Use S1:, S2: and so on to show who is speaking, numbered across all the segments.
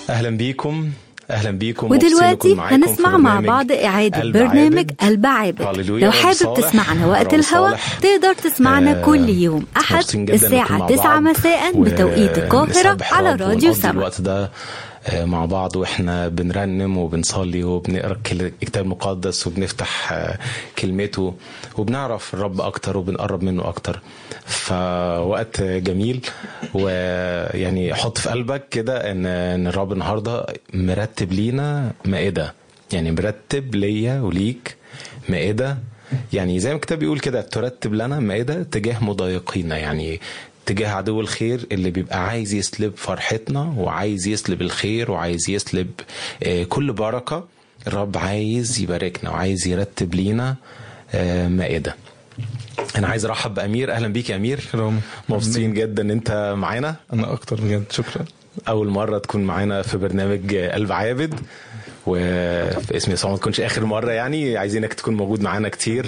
S1: اهلا بيكم اهلا بيكم
S2: ودلوقتي هنسمع مع بعض إعادة برنامج قلب عابد لو حابب تسمعنا وقت الهوا تقدر تسمعنا آه كل يوم أحد الساعة 9 مساء بتوقيت القاهرة على راديو سما
S1: الوقت ده مع بعض واحنا بنرنم وبنصلي وبنقرا الكتاب المقدس وبنفتح كلمته وبنعرف الرب اكتر وبنقرب منه اكتر فوقت جميل ويعني حط في قلبك كده ان ان الرب النهارده مرتب لينا مائده يعني مرتب ليا وليك مائده يعني زي ما الكتاب بيقول كده ترتب لنا مائده تجاه مضايقينا يعني تجاه عدو الخير اللي بيبقى عايز يسلب فرحتنا وعايز يسلب الخير وعايز يسلب كل بركة الرب عايز يباركنا وعايز يرتب لينا مائدة أنا عايز أرحب بأمير أهلا بيك يا أمير مبسوطين جدا إن أنت معانا
S3: أنا أكتر بجد شكرا
S1: أول مرة تكون معانا في برنامج قلب عابد وفي اسم يسوع ما تكونش آخر مرة يعني عايزينك تكون موجود معانا كتير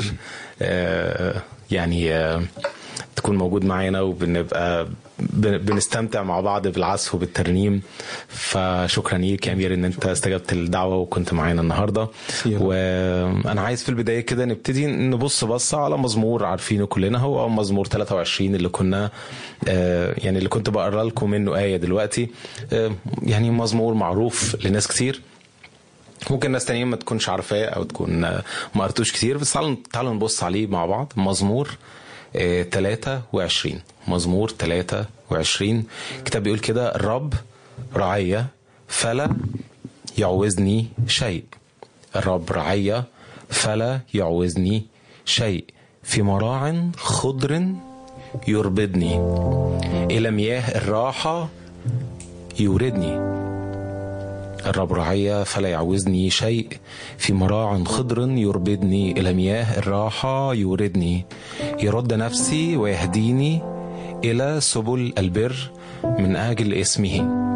S1: يعني تكون موجود معانا وبنبقى بنستمتع مع بعض بالعزف وبالترنيم فشكرا ليك يا امير ان انت استجبت الدعوه وكنت معانا النهارده وانا عايز في البدايه كده نبتدي نبص بصه على مزمور عارفينه كلنا هو مزمور 23 اللي كنا يعني اللي كنت بقرا لكم منه ايه دلوقتي يعني مزمور معروف لناس كتير ممكن ناس تانيين ما تكونش عارفاه او تكون ما قرتوش كتير بس تعالوا تعالوا نبص عليه مع بعض مزمور 23 مزمور 23 الكتاب بيقول كده الرب رعية فلا يعوزني شيء الرب رعية فلا يعوزني شيء في مراع خضر يربدني إلى مياه الراحة يوردني الرب رعية فلا يعوزني شيء في مراع خضر يربدني إلى مياه الراحة يوردني يرد نفسي ويهديني إلى سبل البر من أجل اسمه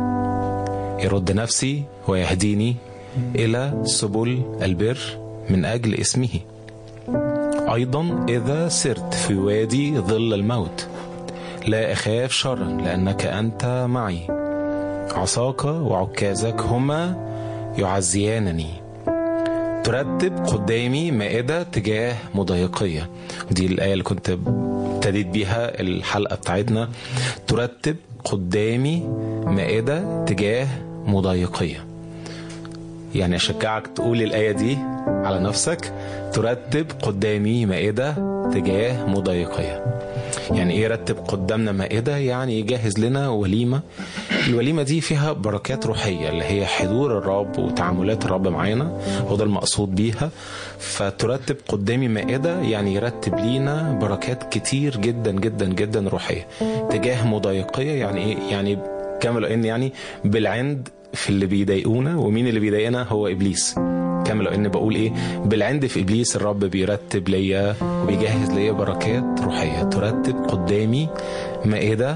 S1: يرد نفسي ويهديني إلى سبل البر من أجل اسمه أيضا إذا سرت في وادي ظل الموت لا أخاف شرا لأنك أنت معي عصاك وعكازك هما يعزيانني ترتب قدامي مائدة تجاه مضايقية دي الآية اللي كنت ابتديت بيها الحلقة بتاعتنا ترتب قدامي مائدة تجاه مضايقية يعني أشجعك تقول الآية دي على نفسك ترتب قدامي مائدة تجاه مضايقية يعني ايه رتب قدامنا مائدة يعني يجهز لنا وليمة الوليمة دي فيها بركات روحية اللي هي حضور الرب وتعاملات الرب معانا هو ده المقصود بيها فترتب قدامي مائدة يعني يرتب لينا بركات كتير جدا جدا جدا روحية تجاه مضايقية يعني ايه يعني كامل ان يعني بالعند في اللي بيضايقونا ومين اللي بيضايقنا هو ابليس كامل ان بقول ايه بالعند في ابليس الرب بيرتب ليا وبيجهز ليا بركات روحيه ترتب قدامي مائده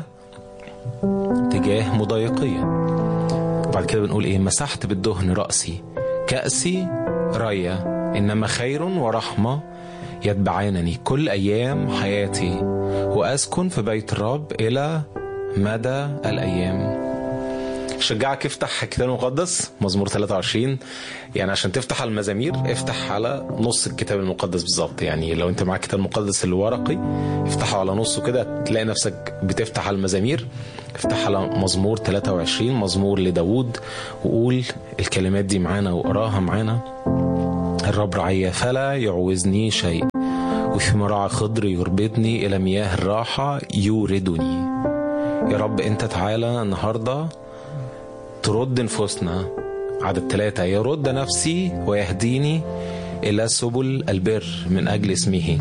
S1: تجاه مضايقيه بعد كده بنقول ايه مسحت بالدهن راسي كاسي ريا انما خير ورحمه يتبعانني كل ايام حياتي واسكن في بيت الرب الى مدى الايام شجعك افتح الكتاب المقدس مزمور 23 يعني عشان تفتح على المزامير افتح على نص الكتاب المقدس بالظبط يعني لو انت معاك الكتاب المقدس الورقي افتحه على نصه كده تلاقي نفسك بتفتح على المزامير افتح على مزمور 23 مزمور لداود وقول الكلمات دي معانا وقراها معانا الرب رعية فلا يعوزني شيء وفي مراعى خضر يربطني إلى مياه الراحة يوردني يا رب انت تعالى النهارده ترد نفوسنا عدد ثلاثة يرد نفسي ويهديني إلى سبل البر من أجل اسمه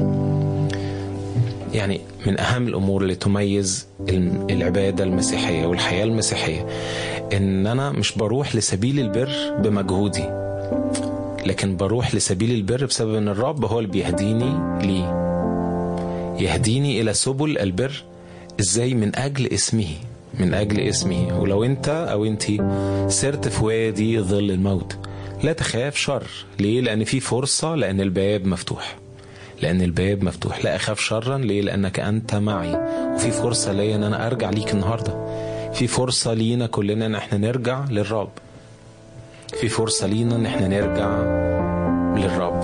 S1: يعني من أهم الأمور اللي تميز العبادة المسيحية والحياة المسيحية إن أنا مش بروح لسبيل البر بمجهودي لكن بروح لسبيل البر بسبب إن الرب هو اللي بيهديني ليه يهديني إلى سبل البر إزاي من أجل اسمه من أجل اسمه ولو أنت أو أنت سرت في وادي ظل الموت لا تخاف شر ليه؟ لأن في فرصة لأن الباب مفتوح لأن الباب مفتوح لا أخاف شرا ليه؟ لأنك أنت معي وفي فرصة ليا أن أنا أرجع ليك النهاردة في فرصة لينا كلنا أن احنا نرجع للرب في فرصة لينا ان احنا نرجع للرب